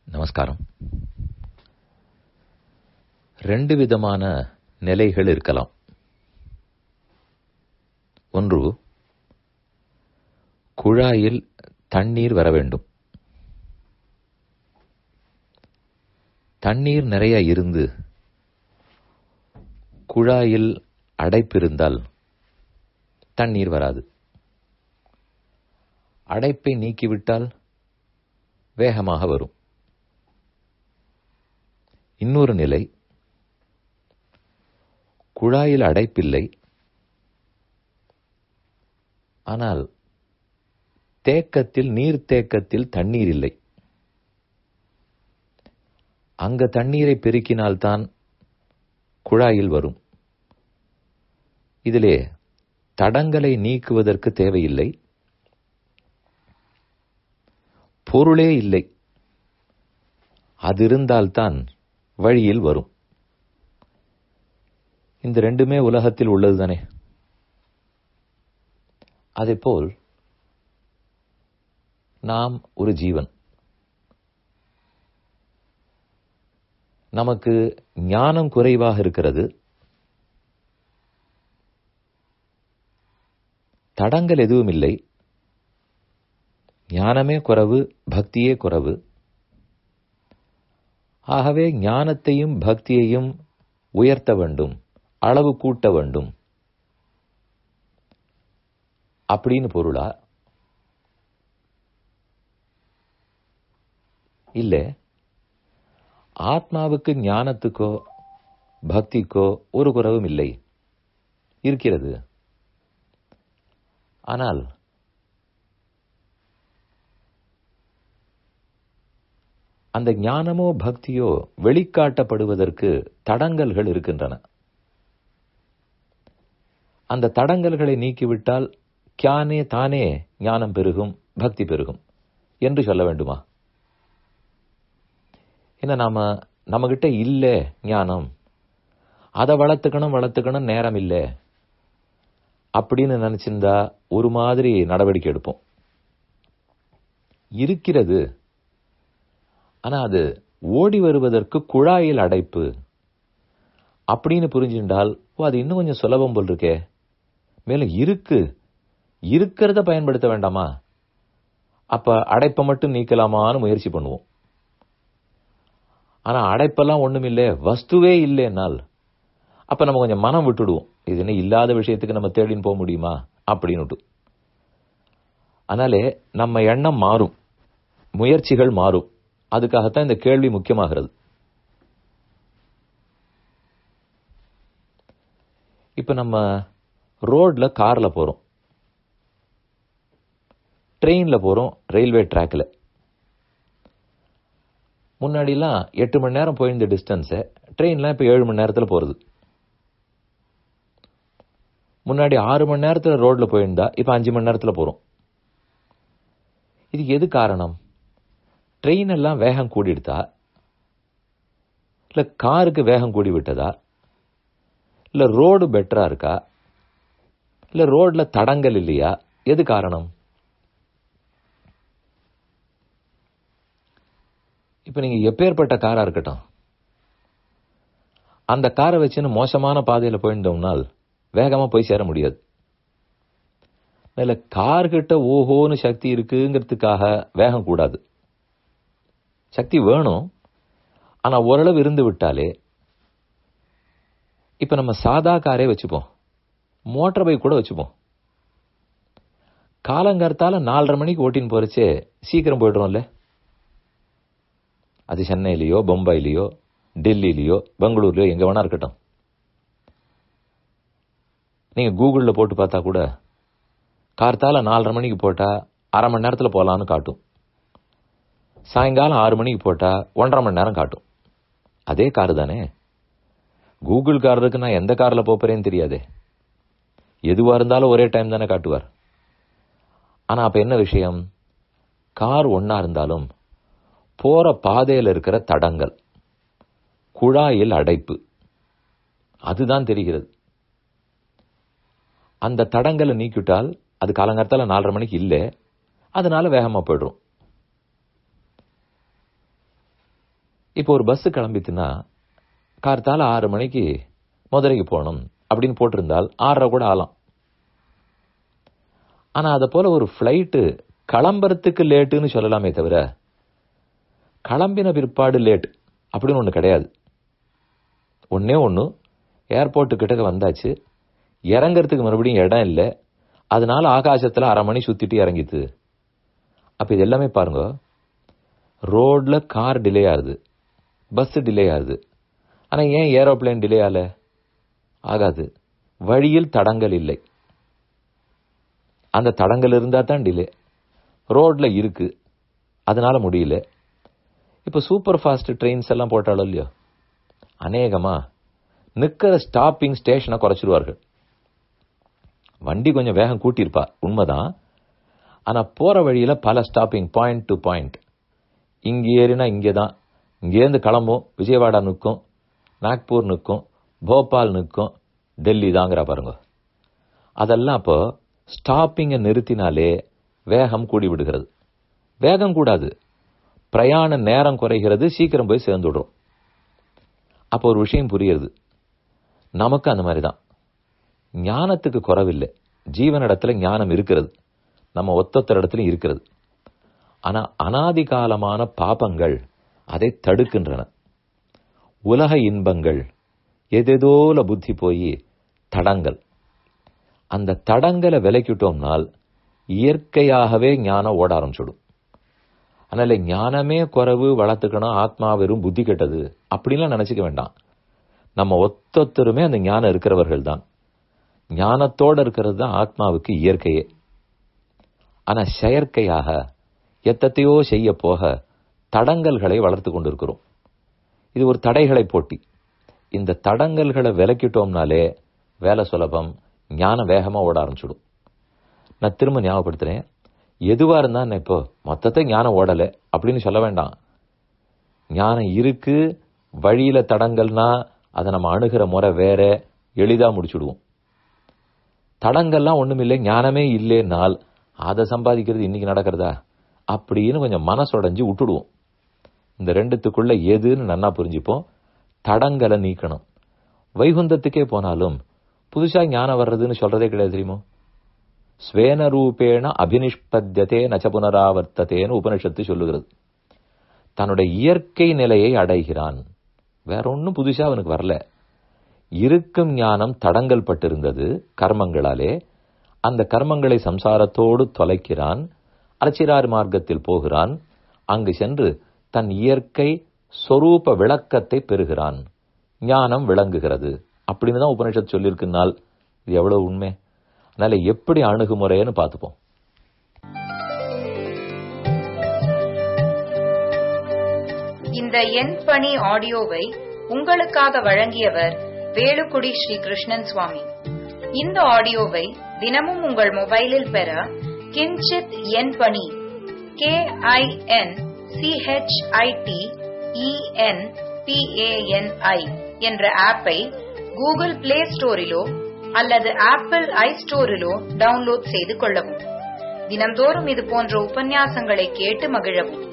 நமஸ்காரம் ரெண்டு விதமான நிலைகள் இருக்கலாம் ஒன்று குழாயில் தண்ணீர் வர வேண்டும் தண்ணீர் நிறைய இருந்து குழாயில் அடைப்பிருந்தால் தண்ணீர் வராது அடைப்பை நீக்கிவிட்டால் வேகமாக வரும் இன்னொரு நிலை குழாயில் அடைப்பில்லை ஆனால் தேக்கத்தில் நீர் தேக்கத்தில் தண்ணீர் இல்லை அங்க தண்ணீரை பெருக்கினால்தான் குழாயில் வரும் இதிலே தடங்களை நீக்குவதற்கு தேவையில்லை பொருளே இல்லை அது இருந்தால்தான் வழியில் வரும் இந்த ரெண்டுமே உலகத்தில் உள்ளதுதானே அதேபோல் நாம் ஒரு ஜீவன் நமக்கு ஞானம் குறைவாக இருக்கிறது தடங்கள் எதுவும் இல்லை ஞானமே குறைவு பக்தியே குறைவு ஆகவே ஞானத்தையும் பக்தியையும் உயர்த்த வேண்டும் அளவு கூட்ட வேண்டும் அப்படின்னு பொருளா இல்ல ஆத்மாவுக்கு ஞானத்துக்கோ பக்திக்கோ ஒரு குறவும் இல்லை இருக்கிறது ஆனால் அந்த ஞானமோ பக்தியோ வெளிக்காட்டப்படுவதற்கு தடங்கல்கள் இருக்கின்றன அந்த தடங்கல்களை நீக்கிவிட்டால் கியானே தானே ஞானம் பெருகும் பக்தி பெருகும் என்று சொல்ல வேண்டுமா என்ன நாம நம்மகிட்ட இல்ல ஞானம் அதை வளர்த்துக்கணும் வளர்த்துக்கணும் நேரம் இல்லை அப்படின்னு நினைச்சிருந்தா ஒரு மாதிரி நடவடிக்கை எடுப்போம் இருக்கிறது ஆனா அது ஓடி வருவதற்கு குழாயில் அடைப்பு அப்படின்னு புரிஞ்சின்றால் ஓ அது இன்னும் கொஞ்சம் சுலபம் போல் இருக்கே மேலும் இருக்கு இருக்கிறத பயன்படுத்த வேண்டாமா அப்ப அடைப்பை மட்டும் நீக்கலாமான்னு முயற்சி பண்ணுவோம் ஆனா அடைப்பெல்லாம் ஒண்ணும் இல்லை வஸ்துவே இல்லைன்னால் அப்ப நம்ம கொஞ்சம் மனம் விட்டுடுவோம் இது என்ன இல்லாத விஷயத்துக்கு நம்ம தேடின்னு போக முடியுமா அப்படின்னுட்டு அதனாலே நம்ம எண்ணம் மாறும் முயற்சிகள் மாறும் அதுக்காகத்தான் இந்த கேள்வி முக்கியமாகிறது இப்ப நம்ம ரோட்ல கார்ல போறோம் ட்ரெயின்ல போறோம் ரயில்வே ட்ராக்ல முன்னாடிலாம் எட்டு மணி நேரம் போயிருந்த டிஸ்டன்ஸ ட்ரெயின்லாம் இப்ப ஏழு மணி நேரத்துல போறது முன்னாடி ஆறு மணி நேரத்துல ரோட்ல போயிருந்தா இப்ப அஞ்சு மணி நேரத்துல போறோம் இதுக்கு எது காரணம் ட்ரெயின் எல்லாம் வேகம் கூடிடுதா இல்ல காருக்கு வேகம் கூடி விட்டதா இல்ல ரோடு பெட்டரா இருக்கா இல்ல ரோட்ல தடங்கள் இல்லையா எது காரணம் இப்ப நீங்க எப்பேற்பட்ட காரா இருக்கட்டும் அந்த காரை வச்சுன்னு மோசமான பாதையில போயிருந்தோம்னால் வேகமா போய் சேர முடியாது இல்ல கார்கிட்ட ஓஹோன்னு சக்தி இருக்குங்கிறதுக்காக வேகம் கூடாது சக்தி வேணும் ஆனா ஓரளவு இருந்து விட்டாலே இப்ப நம்ம சாதா காரே வச்சுப்போம் மோட்டர் பைக் கூட வச்சுப்போம் காலங்கர்த்தால நாலரை மணிக்கு ஓட்டின்னு போறச்சே சீக்கிரம் போயிடுறோம்ல அது சென்னையிலயோ பொம்பாயிலையோ டெல்லியிலயோ பெங்களூர்லயோ எங்க வேணா இருக்கட்டும் நீங்க கூகுள்ல போட்டு பார்த்தா கூட கார்த்தால நாலரை மணிக்கு போட்டா அரை மணி நேரத்துல போலான்னு காட்டும் சாயங்காலம் ஆறு மணிக்கு போட்டா ஒன்றரை மணி நேரம் காட்டும் அதே காரு தானே கூகுள் காரருக்கு நான் எந்த கார்ல போறேன்னு தெரியாதே எதுவா இருந்தாலும் ஒரே டைம் தானே காட்டுவார் ஆனா அப்ப என்ன விஷயம் கார் ஒன்னா இருந்தாலும் போற பாதையில் இருக்கிற தடங்கள் குழாயில் அடைப்பு அதுதான் தெரிகிறது அந்த தடங்களை நீக்கிவிட்டால் அது காலங்காலத்தால நாலரை மணிக்கு இல்லை அதனால வேகமா போயிடுறோம் இப்போ ஒரு பஸ் கிளம்பித்துன்னா கார்த்தால ஆறு மணிக்கு மதுரைக்கு போகணும் அப்படின்னு போட்டிருந்தால் ஆறரை கூட ஆகலாம் ஆனா அதை போல ஒரு ஃப்ளைட்டு கிளம்புறதுக்கு லேட்டுன்னு சொல்லலாமே தவிர கிளம்பின பிற்பாடு லேட் அப்படின்னு ஒன்று கிடையாது ஒன்னே ஒன்று ஏர்போர்ட்டு கிட்டக்க வந்தாச்சு இறங்கறதுக்கு மறுபடியும் இடம் இல்லை அதனால ஆகாசத்தில் அரை மணி சுத்திட்டு இறங்கித்து அப்ப இது எல்லாமே பாருங்க ரோட்ல கார் டிலே ஆகுது பஸ் டிலே ஆகுது ஆனா ஏன் ஏரோப்ளேன் டிலே ஆகல ஆகாது வழியில் தடங்கள் இல்லை அந்த தடங்கள் இருந்தா தான் டிலே ரோட்ல இருக்கு அதனால முடியல இப்ப சூப்பர் ஃபாஸ்ட் ட்ரெயின்ஸ் எல்லாம் போட்டாலும் இல்லையோ அநேகமா நிக்கிற ஸ்டாப்பிங் ஸ்டேஷனை குறைச்சிருவார்கள் வண்டி கொஞ்சம் வேகம் கூட்டியிருப்பா உண்மைதான் ஆனா போற வழியில பல ஸ்டாப்பிங் பாயிண்ட் டு பாயிண்ட் இங்க ஏறினா இங்கே தான் இங்கேருந்து கிளம்பும் விஜயவாடா நிற்கும் நாக்பூர் நிற்கும் போபால் நிற்கும் டெல்லி தாங்கிற பாருங்க அதெல்லாம் அப்போ ஸ்டாப்பிங்கை நிறுத்தினாலே வேகம் கூடி விடுகிறது வேகம் கூடாது பிரயாண நேரம் குறைகிறது சீக்கிரம் போய் சேர்ந்துடுறோம் அப்போ ஒரு விஷயம் புரியுது நமக்கு அந்த மாதிரி தான் ஞானத்துக்கு குறவில்லை ஜீவனிடத்துல ஞானம் இருக்கிறது நம்ம ஒத்தொத்தர் இடத்துலையும் இருக்கிறது ஆனா அனாதி காலமான பாபங்கள் அதை தடுக்கின்றன உலக இன்பங்கள் எதேதோல புத்தி போய் தடங்கள் அந்த தடங்களை விலக்கிட்டோம்னால் இயற்கையாகவே ஞானம் ஓட ஆரம்பிச்சிடும் அதனால ஞானமே குறைவு வளர்த்துக்கணும் ஆத்மா வெறும் புத்தி கெட்டது அப்படின்லாம் நினைச்சுக்க வேண்டாம் நம்ம ஒத்தொத்தருமே அந்த ஞானம் இருக்கிறவர்கள் தான் ஞானத்தோட இருக்கிறது தான் ஆத்மாவுக்கு இயற்கையே ஆனா செயற்கையாக எத்தத்தையோ செய்ய போக தடங்கல்களை வளர்த்து கொண்டிருக்கிறோம் இது ஒரு தடைகளை போட்டி இந்த தடங்கல்களை விலக்கிட்டோம்னாலே வேலை சுலபம் ஞானம் வேகமா ஓட ஆரம்பிச்சிடும் நான் திரும்ப ஞாபகப்படுத்துறேன் எதுவா இருந்தா நான் இப்போ மொத்தத்தை ஞானம் ஓடல அப்படின்னு சொல்ல வேண்டாம் ஞானம் இருக்கு வழியில தடங்கல்னா அதை நம்ம அணுகிற முறை வேற எளிதா முடிச்சுடுவோம் தடங்கள்லாம் ஒண்ணுமில்லை ஞானமே இல்லைன்னால் அதை சம்பாதிக்கிறது இன்னைக்கு நடக்கிறதா அப்படின்னு கொஞ்சம் மனசுடைஞ்சு விட்டுடுவோம் இந்த ரெண்டுத்துக்குள்ள எதுன்னு நன்னா புரிஞ்சுப்போம் தடங்களை நீக்கணும் வைகுந்தத்துக்கே போனாலும் புதுசா ஞானம் வர்றதுன்னு சொல்றதே கிடையாது தெரியுமோ ஸ்வேன ரூபேண அபினிஷ்பத்தியதே நச்ச புனராவர்த்ததேன்னு உபனிஷத்து சொல்லுகிறது தன்னுடைய இயற்கை நிலையை அடைகிறான் வேற ஒன்றும் புதுசா அவனுக்கு வரல இருக்கும் ஞானம் தடங்கள் பட்டிருந்தது கர்மங்களாலே அந்த கர்மங்களை சம்சாரத்தோடு தொலைக்கிறான் அர்ச்சிரார் மார்க்கத்தில் போகிறான் அங்கு சென்று தன் இயற்கை சொரூப விளக்கத்தை பெறுகிறான் ஞானம் விளங்குகிறது அப்படின்னு தான் உபனிஷத் சொல்லியிருக்குனால் இது எவ்வளவு உண்மை அதனால எப்படி அணுகுமுறைன்னு பார்த்துப்போம் இந்த எண் பணி ஆடியோவை உங்களுக்காக வழங்கியவர் வேலுக்குடி ஸ்ரீ கிருஷ்ணன் சுவாமி இந்த ஆடியோவை தினமும் உங்கள் மொபைலில் பெற கிஞ்சித் எண் பணி கே ஐ என் சிஹெச்ஐடி இஎன் பிஏஎன்ஐ என்ற ஆப்பை கூகுள் பிளே ஸ்டோரிலோ அல்லது ஆப்பிள் ஐ ஸ்டோரிலோ டவுன்லோட் செய்து கொள்ளவும் தினம்தோறும் இது போன்ற உபன்யாசங்களை கேட்டு மகிழவும்